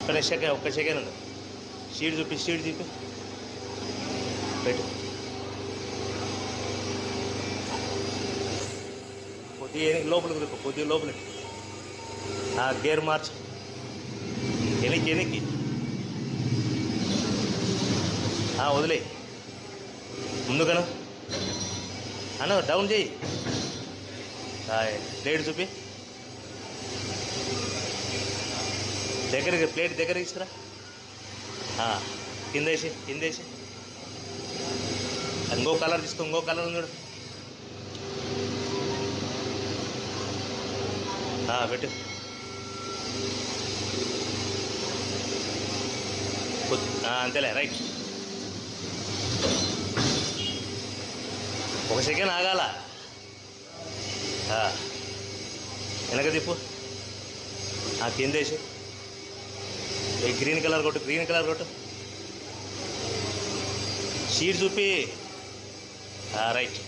ఒక్క సెకండ్ ఒక్క సెకండ్ ఉండు షీట్ చూపి షీట్ చూపి పెట్టు కొద్దిగా ఎనికి లోపలికి రుక్కు కొద్దిగా లోపలికి ఆ గేర్ మార్చు ఎనికి ఎనికి ఆ, వదిలే ముందుకను అను డౌన్ చేయి ప్లేట్ చూపి దగ్గరికి ప్లేట్ దగ్గరికి తీసుకురా ఆ, కింద వేసి కింద వేసి ఇంకో కలర్ తీసుకో ఇంకో కలర్ ఉంది చూడు ఆ, పెట్టు కొద్ది- ఆ, అంతేలే రైట్ ఒక సెకండ్ ఆగాల ఆ, వెనక తిప్పు ఆ, కింద వేసి ఏ గ్రీన్ కలర్ కొట్టు గ్రీన్ కలర్ కొట్టు షీట్ చూపి ఆ, రైట్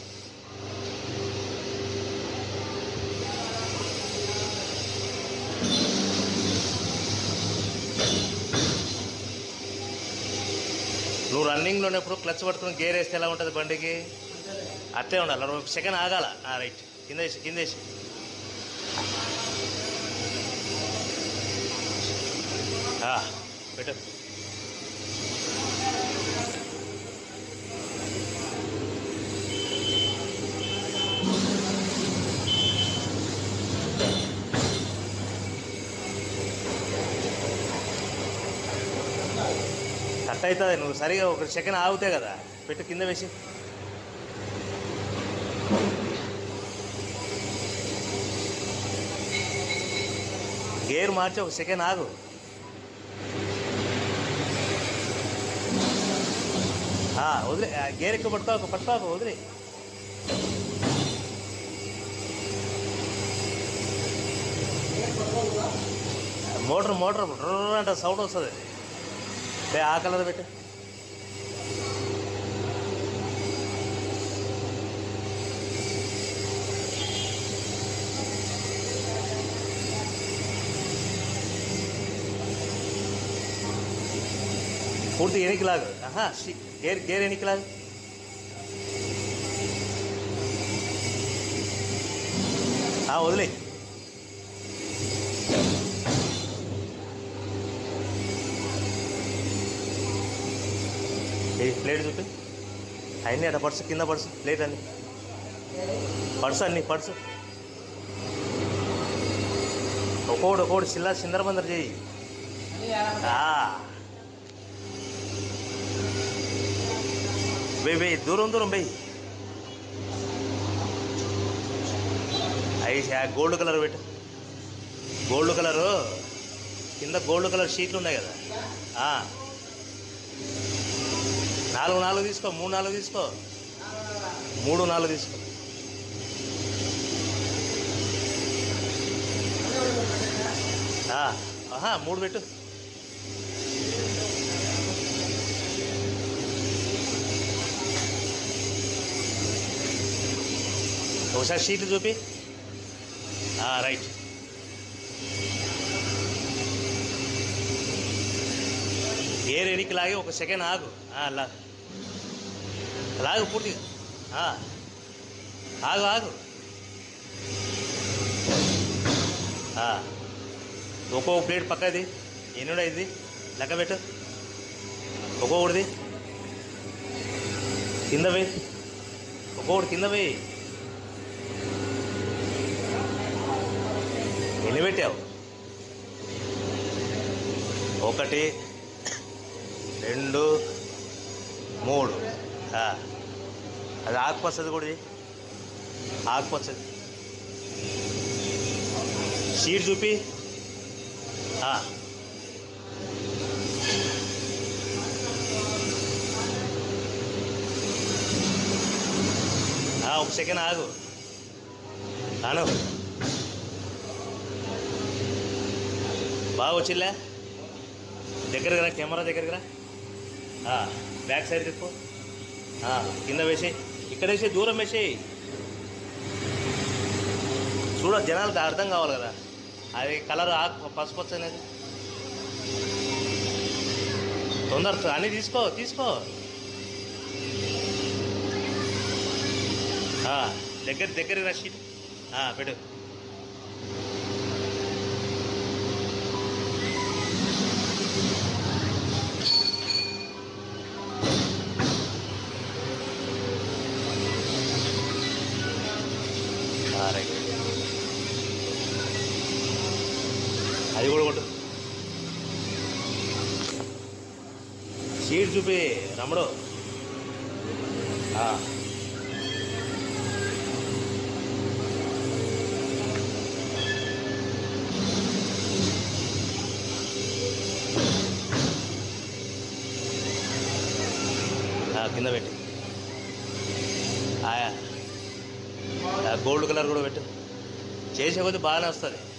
నువ్వు రన్నింగ్లో ఉన్నప్పుడు క్లచ్ పట్టుకుని గేర్ వేస్తే ఎలా ఉంటుంది బండికి అట్లే ఉండాలి ఒక సెకండ్ ఆగాల ఆ, రైట్ కింద వేసి కింద వేసి ఆ, పెట్టు కట్ అవుతుంది నువ్వు సరిగా ఒక సెకండ్ ఆగుతే కదా పెట్టు కింద వేసి గేర్ మార్చి ఒక సెకండ్ ఆగు ఆ, వదిలే ఆ, గేర్ ఎక్కువ పట్టుకోకు పట్టుకోకు వదిలే మోటార్ మోటార్ రుర్ర్ అంటే సౌండ్ వస్తుంది లే ఆ కలర్ పెట్టు పూర్తి ఎనికి లాగు ఆహా షి- గేర్ గేర్ ఎనికి లాగు ఆ, వదిలే ఏ ప్లేట్ చూపి అన్నీ అట పర్సు కింద పర్సు ప్లేట్ అన్ని పర్సు అన్ని పర్సు ఒక్కోడు ఒక్కోడు చిల్లా చిందరబందర చేయి ఆ. వెయ్యి వెయ్యి దూరం దూరం వెయ్యి అవి గోల్డ్ కలర్ పెట్టు గోల్డ్ కలరు కింద గోల్డ్ కలర్ షీట్లు ఉన్నాయి కదా ఆ. నాలుగు నాలుగు తీసుకో మూడు నాలుగు తీసుకో మూడు నాలుగు తీసుకో ఆ, ఆహా మూడు పెట్టు ఒకసారి షీట్లు చూపి ఆ, రైట్ గేర్ ఎడికి లాగి ఒక సెకండ్ ఆగు ఆ, లా లాగు పూర్తిగా ఆ. ఆగు ఆగు ఆ. ఒక్కో ప్లేట్ పక్కది ఎన్నుడా ఇది లెక్క పెట్టు ఒక్కొక్కటిది కింద వేయి ఒక్కొక్కటి కింద వేయి ఎన్ని పెట్టావు ఒకటి రెండు మూడు ఆ. అది ఆకుపచ్చది కూడా ఇది. ఆకుపచ్చది షీట్ చూపి ఆ. ఆ, ఒక సెకండ్ ఆగు అను బాగా వచ్చిల్లా దగ్గరకు రా కెమెరా దగ్గరకు రా ఆ, బ్యాక్ సైడ్ తిప్పు ఆ, కింద వేసి ఇక్కడ వేసి దూరం వేసి చూడ జనాలకు అర్థం కావాలి కదా అది కలర్ ఆకు పసుపచ్చ అనేది తొందర అన్నీ తీసుకో తీసుకో ఆ, దగ్గర దగ్గర రషీద్ ఆ, పెట్టు ఆ, రైట్ అది కూడా కొట్టు సీట్ చూపి రమడు ఆ. ఆ, కింద పెట్టి ఆయా ఆ, గోల్డ్ కలర్ కూడా పెట్టు చేసే కొద్ది బాగానే వస్తుంది